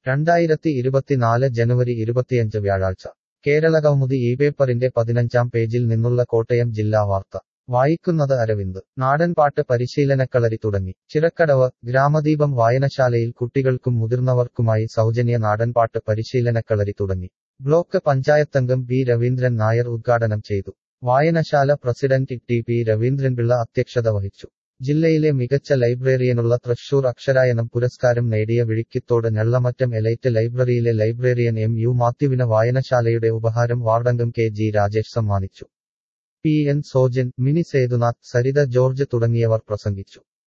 രണ്ടായിരത്തി ഇരുപത്തിനാല് ജനുവരി ഇരുപത്തിയഞ്ച് വ്യാഴാഴ്ച കേരളകൗമുദി ഈ പേപ്പറിന്റെ പതിനഞ്ചാം പേജിൽ നിന്നുള്ള കോട്ടയം ജില്ലാ വാർത്ത വായിക്കുന്നത് അരവിന്ദ് നാടൻപാട്ട് പരിശീലനക്കളരി തുടങ്ങി ചിറക്കടവ് ഗ്രാമദീപം വായനശാലയിൽ കുട്ടികൾക്കും മുതിർന്നവർക്കുമായി സൗജന്യ നാടൻപാട്ട് പരിശീലനക്കളരി തുടങ്ങി ബ്ലോക്ക് പഞ്ചായത്തംഗം ബി രവീന്ദ്രൻ നായർ ഉദ്ഘാടനം ചെയ്തു വായനശാല പ്രസിഡന്റ് ടി പി രവീന്ദ്രൻപിള്ള അധ്യക്ഷത വഹിച്ചു ജില്ലയിലെ മികച്ച ലൈബ്രറിയനുള്ള തൃശൂർ അക്ഷരായനം പുരസ്കാരം നേടിയ വിഴിക്കത്തോട് ഞള്ളമറ്റം എലൈറ്റ് ലൈബ്രറിയിലെ ലൈബ്രറിയൻ എം യു മാത്യുവിന് വായനശാലയുടെ ഉപഹാരം വാർഡംഗം കെ ജി രാജേഷ് സമ്മാനിച്ചു P N Sojan Mini Sethunath Saritha George തുടങ്ങിയവർ പ്രസംഗിച്ചു